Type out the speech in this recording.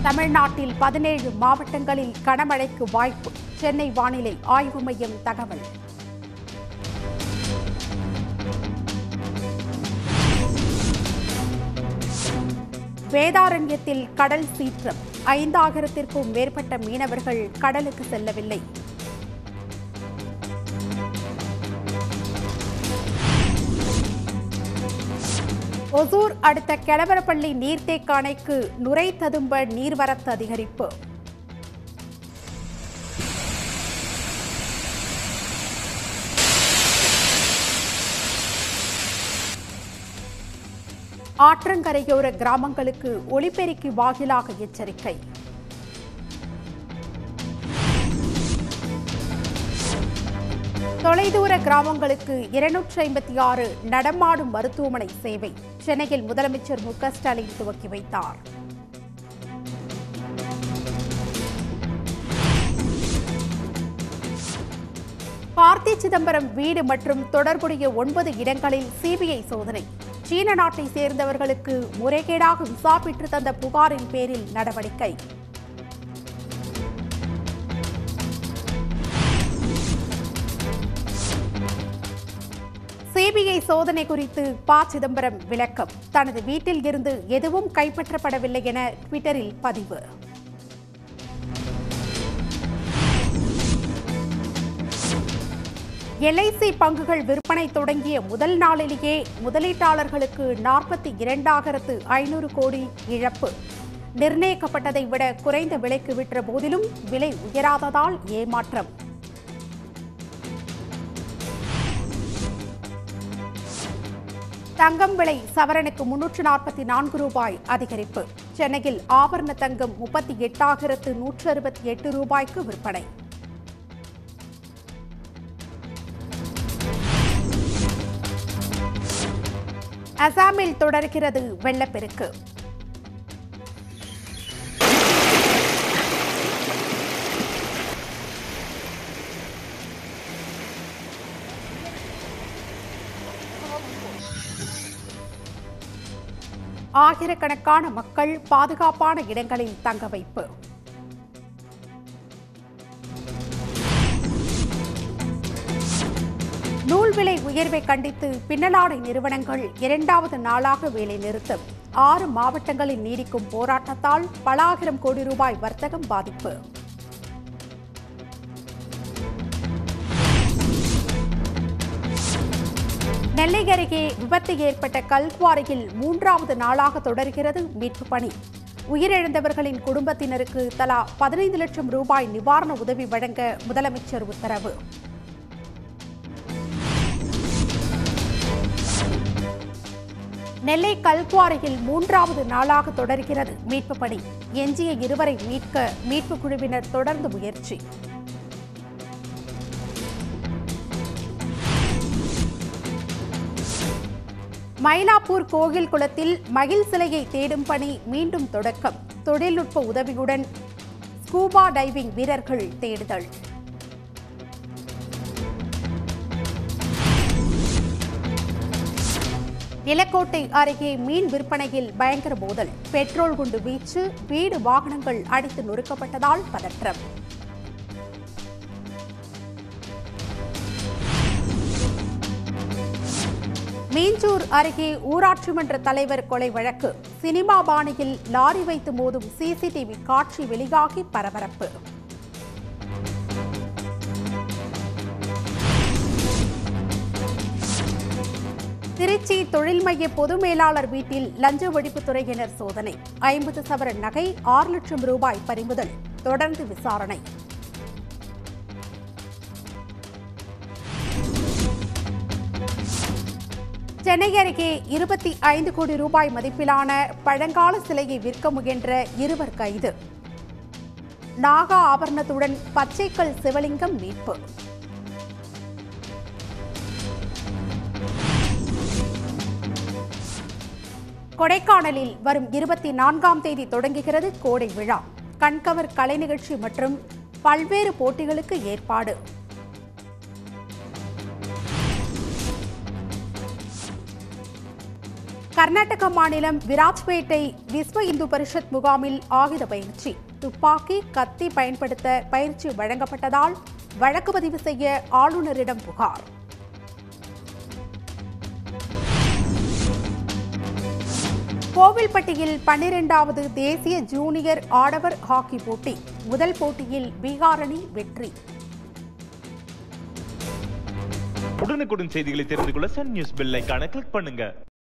தமிழ்நாட்டில் பதினேழு மாவட்டங்களில் கனமழைக்கு வாய்ப்பு சென்னை வானிலை ஆய்வு மையம் தகவல் வேதாரண்யத்தில் கடல் சீற்றம் ஐந்தாயிரத்திற்கும் மேற்பட்ட மீனவர்கள் கடலுக்கு செல்லவில்லை ஒசூர் அடுத்த கெலவரப்பள்ளி நீர்த்தேக்க அணைக்கு நுரை ததும்ப நீர்வரத்து அதிகரிப்பு ஆற்றங்கரையோர கிராமங்களுக்கு ஒலிபெருக்கி வாயிலாக எச்சரிக்கை தொலைதூர கிராமங்களுக்கு இருநூற்றி ஐம்பத்தி ஆறு நடமாடும் மருத்துவமனை சேவை சென்னையில் முதலமைச்சர் மு க ஸ்டாலின் துவக்கி வைத்தார் கார்த்தி சிதம்பரம் வீடு மற்றும் தொடர்புடைய ஒன்பது இடங்களில் சிபிஐ சோதனை சீன நாட்டை சேர்ந்தவர்களுக்கு முறைகேடாக விசா பெற்று தந்த புகாரின் பேரில் நடவடிக்கை சிபிஐ சோதனை குறித்து ப சிதம்பரம் விளக்கம் தனது வீட்டில் இருந்து எதுவும் கைப்பற்றப்படவில்லை என ட்விட்டரில் பதிவு எல்ஐசி பங்குகள் விற்பனை தொடங்கிய முதல் நாளிலேயே முதலீட்டாளர்களுக்கு நாற்பத்தி இரண்டாயிரத்து ஐநூறு கோடி இழப்பு நிர்ணயிக்கப்பட்டதை விட குறைந்த விலைக்கு விற்ற போதிலும் விலை உயராததால் ஏமாற்றம் தங்கம் விலை சவரனுக்கு முன்னூற்று நாற்பத்தி நான்கு ரூபாய் அதிகரிப்பு சென்னையில் ஆபரண தங்கம் முப்பத்தி எட்டாயிரத்து நூற்று அறுபத்தி எட்டு ரூபாய்க்கு விற்பனை அசாமில் தொடர்கிறது வெள்ளப்பெருக்கு ஆயிரக்கணக்கான மக்கள் பாதுகாப்பான இடங்களில் தங்க வைப்பு நூல் விலை உயர்வை கண்டித்து பின்னலாடை நிறுவனங்கள் இரண்டாவது நாளாக வேலை நிறுத்தம் ஆறு மாவட்டங்களில் நீடிக்கும் போராட்டத்தால் பல ஆயிரம் கோடி ரூபாய் வர்த்தகம் பாதிப்பு நெல்லை அருகே விபத்து ஏற்பட்ட கல்குவாரியில் மூன்றாவது நாளாக தொடர்கிறது மீட்பு பணி உயிரிழந்தவர்களின் குடும்பத்தினருக்கு தலா பதினைந்து லட்சம் ரூபாய் நிவாரண உதவி வழங்க முதலமைச்சர் உத்தரவு நெல்லை கல்குவாரியில் மூன்றாவது நாளாக தொடர்கிறது மீட்பு பணி எஞ்சிய இருவரை மீட்க மீட்பு குழுவினர் தொடர்ந்து முயற்சி மயிலாப்பூர் கோயில் குளத்தில் மகிழ் சிலையை தேடும் பணி மீண்டும் தொடக்கம் தொழில்நுட்ப உதவியுடன் ஸ்கூபா டைவிங் வீரர்கள் தேடுதல் நிலக்கோட்டை அருகே மீன் விற்பனையில் பயங்கர மோதல் பெட்ரோல் குண்டு வீச்சு வீடு வாகனங்கள் அடித்து நொறுக்கப்பட்டதால் பதற்றம் மீஞ்சூர் அருகே ஊராட்சி மன்ற தலைவர் கொலை வழக்கு சினிமா பாணியில் லாரி வைத்து மோதும் சிசிடிவி காட்சி வெளியாகி பரபரப்பு திருச்சி தொழில் மைய பொது மேலாளர் வீட்டில் லஞ்ச ஒழிப்புத்துறையினர் சோதனை ஐம்பது சவரன் நகை ஆறு லட்சம் ரூபாய் பறிமுதல் தொடர்ந்து விசாரணை சென்னை அருகே இருபத்தி ஐந்து கோடி ரூபாய் மதிப்பிலான பழங்கால சிலையை விற்க முயன்ற இருவர் கைது நாகா ஆபரணத்துடன் பச்சைக்கல் சிவலிங்கம் மீட்பு கொடைக்கானலில் வரும் இருபத்தி நான்காம் தேதி தொடங்குகிறது கோடை விழா கண்கவர் கலை நிகழ்ச்சி மற்றும் பல்வேறு போட்டிகளுக்கு ஏற்பாடு கர்நாடக மாநிலம் விராஜ்பேட்டை விஸ்வ இந்து பரிஷத் முகாமில் ஆயுத பயிற்சி துப்பாக்கி கத்தி பயன்படுத்த பயிற்சி வழங்கப்பட்டதால் வழக்கு பதிவு செய்ய ஆளுநரிடம் புகார் கோவில்பட்டியில் பன்னிரெண்டாவது தேசிய ஜூனியர் ஆடவர் ஹாக்கி போட்டி முதல் போட்டியில் பீகார் அணி வெற்றி உடனுக்குடன் செய்திகளை தெரிந்து கொள்ள சன் நியூஸ் பெல் ஐகானை கிளிக் பண்ணுங்க